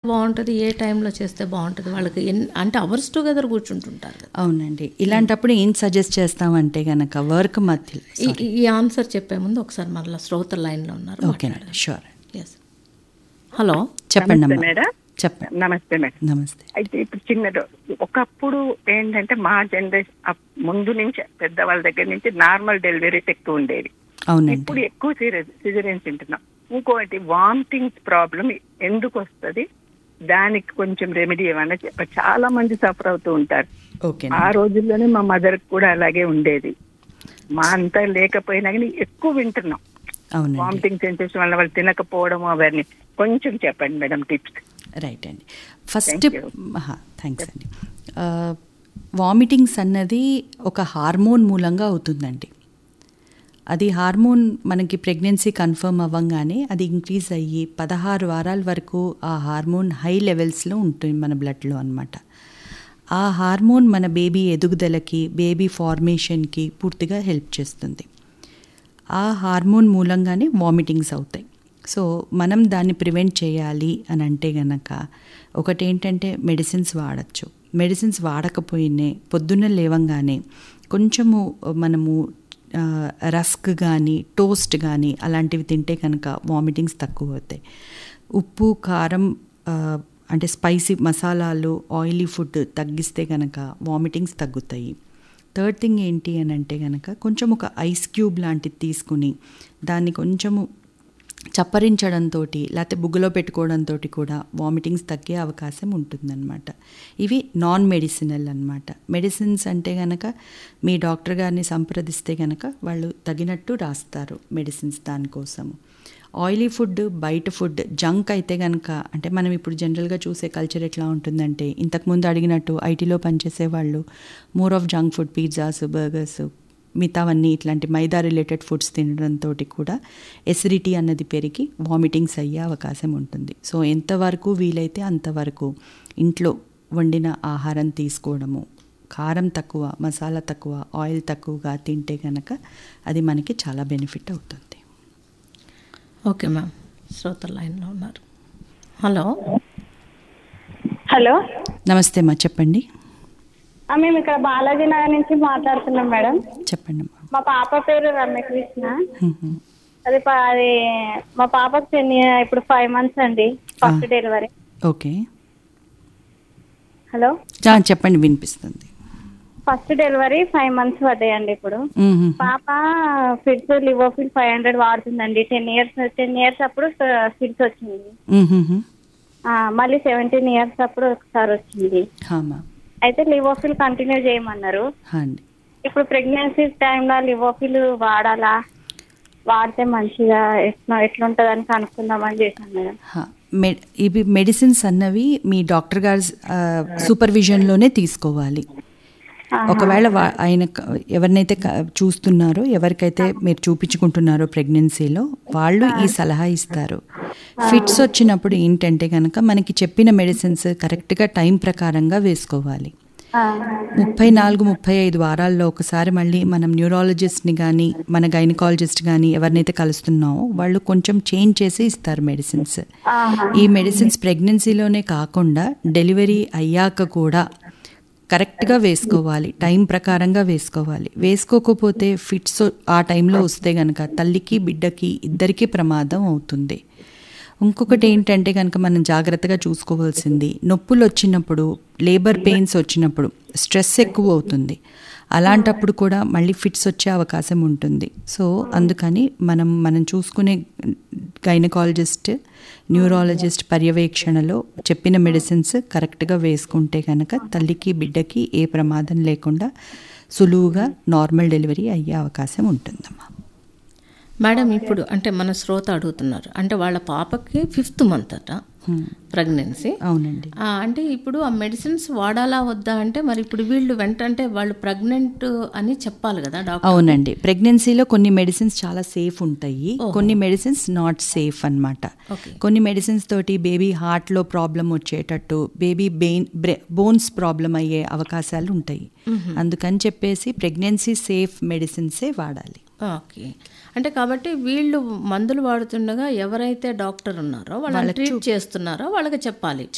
బాగుంటుంది ఏ టైంలో చేస్తే బాగుంటుంది వాళ్ళకి ఎన్ అంటే అవర్స్ టుగెదర్ కూర్చుంటుంటారు కదా అవునండి ఇలాంటప్పుడు ఏం సజెస్ట్ చేస్తామంటే గనక వర్క్ మధ్య ఈ- ఈ- ఈ ఆన్సర్ చెప్పే ముందు ఒకసారి మరలా శ్రోత లైన్లో ఉన్నారు ఓకేనండి షూర్ ఎస్ హలో చెప్పండి నమస్తే అమ్మా మేడం చెప్పండి నమస్తే మేడం నమస్తే అయితే ఇప్పుడు చిన్నది ఒకప్పుడు ఏంటంటే మా జనరేషన్ ముందు నుంచి పెద్దవాళ్ళ దగ్గర నుంచి నార్మల్ డెలివరీస్ ఎక్కువ ఉండేవి అవునండి ఇప్పుడు ఎక్కువ సిజరియన్స్ తింటున్నాం ఇంకోటి వామిటింగ్స్ ప్రాబ్లం ఎందుకు వస్తుంది దానికి కొంచెం రెమెడీ ఏమన్నా చెప్ప చాలా మంది సఫర్ అవుతూ ఉంటారు ఓకే ఆ రోజుల్లోనే మా మదర్ కూడా అలాగే ఉండేది మా అంతా లేకపోయినా కానీ ఎక్కువ వింటున్నాం అవునండి వామిటింగ్ సెన్సేషన్ వల్ల వాళ్ళు తినకపోవడం అవన్నీ కొంచెం చెప్పండి మేడం టిప్స్ రైట్ అండి ఫస్ట్ Thank you. థ్యాంక్స్ అండి వామిటింగ్స్ అన్నది ఒక హార్మోన్ మూలంగా అవుతుందండి అది హార్మోన్ మనకి ప్రెగ్నెన్సీ కన్ఫర్మ్ అవ్వంగానే అది ఇంక్రీజ్ అయ్యి పదహారు వారాల వరకు ఆ హార్మోన్ హై లెవెల్స్లో ఉంటుంది మన బ్లడ్లో అనమాట ఆ హార్మోన్ మన బేబీ ఎదుగుదలకి బేబీ ఫార్మేషన్కి పూర్తిగా హెల్ప్ చేస్తుంది ఆ హార్మోన్ మూలంగానే వామిటింగ్స్ అవుతాయి సో మనం దాన్ని ప్రివెంట్ చేయాలి అని అంటే గనక ఒకటి ఏంటంటే మెడిసిన్స్ వాడచ్చు మెడిసిన్స్ వాడకపోయినే పొద్దున్న లేవంగానే కొంచెము మనము ఆ, రస్క్ కానీ టోస్ట్ కానీ అలాంటివి తింటే కనుక వామిటింగ్స్ తక్కువ అవుతాయి ఉప్పు కారం ఆ, అంటే స్పైసీ మసాలాలు ఆయిలీ ఫుడ్ తగ్గిస్తే కనుక వామిటింగ్స్ తగ్గుతాయి థర్డ్ థింగ్ ఏంటి అని అంటే కనుక కొంచెం ఒక ఐస్ క్యూబ్ లాంటిది తీసుకుని దాన్ని కొంచెము చప్పరించడంతో లేకపోతే బుగ్గలో పెట్టుకోవడంతో కూడా వామిటింగ్స్ తగ్గే అవకాశం ఉంటుందన్నమాట ఇవి నాన్ మెడిసినల్ అన్నమాట మెడిసిన్స్ అంటే కనుక మీ డాక్టర్ గారిని సంప్రదిస్తే కనుక వాళ్ళు తగినట్టు రాస్తారు మెడిసిన్స్ దానికోసము ఆయిలీ ఫుడ్ బయట ఫుడ్ జంక్ అయితే కనుక అంటే మనం ఇప్పుడు జనరల్గా చూసే కల్చర్ ఎట్లా ఉంటుందంటే ఇంతకుముందు అడిగినట్టు ఐటీలో పనిచేసే వాళ్ళు more of junk food pizzas burgers మిగతావన్నీ ఇట్లాంటి మైదా రిలేటెడ్ ఫుడ్స్ తినడంతో కూడా ఎసిడిటీ అన్నది పెరిగి వామిటింగ్స్ అయ్యే అవకాశం ఉంటుంది సో ఎంతవరకు వీలైతే అంతవరకు ఇంట్లో వండిన ఆహారం తీసుకోవడము కారం తక్కువ మసాలా తక్కువ ఆయిల్ తక్కువగా తింటే కనుక అది మనకి చాలా బెనిఫిట్ అవుతుంది ఓకే మ్యామ్ శ్రోత లైన్లో ఉన్నారు హలో హలో నమస్తే అమ్మా చెప్పండి ఆ, మేము ఇక్కడ బాలాజీ నగర్ నుంచి మాట్లాడుతున్నాం మేడం చెప్పండి అమ్మా మా పాప పేరు రమ్యకృష్ణ హ్మ్. అది ప- అది మా పాపకు టెన్ ఇప్పుడు ఫైవ్ మంత్స్ అండి ఫస్ట్ ఆ. డెలివరీ ఓకే హలో ఆ, చెప్పండి వినిపిస్తుంది ఫస్ట్ డెలివరీ ఫైవ్ మంత్స్ పడ్డాయండి ఇప్పుడు మ్మ్. పాప ఫిట్స్ లివోఫిల్ ఫైవ్ హండ్రెడ్ వాడుతుందండి టెన్ ఇయర్స్ టెన్ ఇయర్స్ అప్పుడు ఫిట్స్ వచ్చింది మ్మ్. ఆ, మళ్ళీ సెవెంటీన్ ఇయర్స్ అప్పుడు ఒకసారి వచ్చింది హామా అయితే లివోఫిల్ కంటిన్యూ చేయమన్నారు హా అండి ఇప్పుడు ప్రెగ్నెన్సీ టైంలో లివోఫిల్ వాడాలా వాడితే మంచిగా ఎట్లా ఎట్లుంటుంది అని కనుక్కుందామని చేశాను మేడం హా. మె ఇవి మెడిసిన్స్ అన్నవి మీ డాక్టర్ గారి ఆ, సూపర్విజన్లోనే తీసుకోవాలి ఒకవేళ వా- ఆయన క- ఎవరినైతే క- చూస్తున్నారో ఎవరికైతే మీరు చూపించుకుంటున్నారో ప్రెగ్నెన్సీలో వాళ్ళు ఈ సలహా ఇస్తారు ఫిట్స్ వచ్చినప్పుడు ఏంటంటే కనుక మనకి చెప్పిన మెడిసిన్స్ కరెక్ట్గా టైం ప్రకారంగా వేసుకోవాలి ఆ, ముప్పై నాలుగు ముప్పై ఐదు వారాల్లో ఒకసారి మళ్ళీ మనం న్యూరాలజిస్ట్ని కానీ మన గైనకాలజిస్ట్ కానీ ఎవరినైతే కలుస్తున్నామో వాళ్ళు కొంచెం చేంజ్ చేసి ఇస్తారు మెడిసిన్స్ ఆహా. ఈ మెడిసిన్స్ ప్రెగ్నెన్సీలోనే కాకుండా డెలివరీ అయ్యాక కూడా కరెక్ట్గా వేసుకోవాలి టైం ప్రకారంగా వేసుకోవాలి వేసుకోకపోతే ఫిట్స్ ఆ టైంలో వస్తే కనుక తల్లికి బిడ్డకి ఇద్దరికీ ప్రమాదం అవుతుంది ఇంకొకటి ఏంటంటే కనుక మనం జాగ్రత్తగా చూసుకోవాల్సింది నొప్పులు వచ్చినప్పుడు లేబర్ పెయిన్స్ వచ్చినప్పుడు స్ట్రెస్ ఎక్కువ అవుతుంది అలాంటప్పుడు కూడా మళ్ళీ ఫిట్స్ వచ్చే అవకాశం ఉంటుంది సో అందుకని మనం మనం చూసుకునే గైనకాలజిస్ట్ న్యూరాలజిస్ట్ పర్యవేక్షణలో చెప్పిన మెడిసిన్స్ కరెక్ట్గా వేసుకుంటే కనుక తల్లికి బిడ్డకి ఏ ప్రమాదం లేకుండా సులువుగా నార్మల్ డెలివరీ అయ్యే అవకాశం ఉంటుందమ్మా మేడం ఇప్పుడు అంటే మన శ్రోత అడుగుతున్నారు అంటే వాళ్ళ పాపకి ఫిఫ్త్ మంత్ అట ప్రెగ్నెన్సీ అవునండి అంటే ఇప్పుడు ఆ మెడిసిన్స్ వాడాలా వద్దా అంటే మరి ఇప్పుడు వీళ్ళు వెంటంటే వాళ్ళు ప్రెగ్నెంట్ అని చెప్పాలి కదా డాక్టర్ అవునండి ప్రెగ్నెన్సీలో కొన్ని మెడిసిన్స్ చాలా సేఫ్ ఉంటాయి కొన్ని మెడిసిన్స్ నాట్ సేఫ్ అన్నమాట Okay. కొన్ని మెడిసిన్స్ తోటి బేబీ హార్ట్లో ప్రాబ్లం వచ్చేటట్టు బేబీ బెయిన్ బోన్స్ ప్రాబ్లం అయ్యే అవకాశాలు ఉంటాయి అందుకని చెప్పేసి ప్రెగ్నెన్సీ సేఫ్ మెడిసిన్సే వాడాలి ఓకే అంటే కాబట్టి వీళ్ళు మందులు వాడుతుండగా ఎవరైతే డాక్టర్ ఉన్నారో వాళ్ళని ట్రీట్ చేస్తున్నారో వాళ్ళకి చెప్పాలి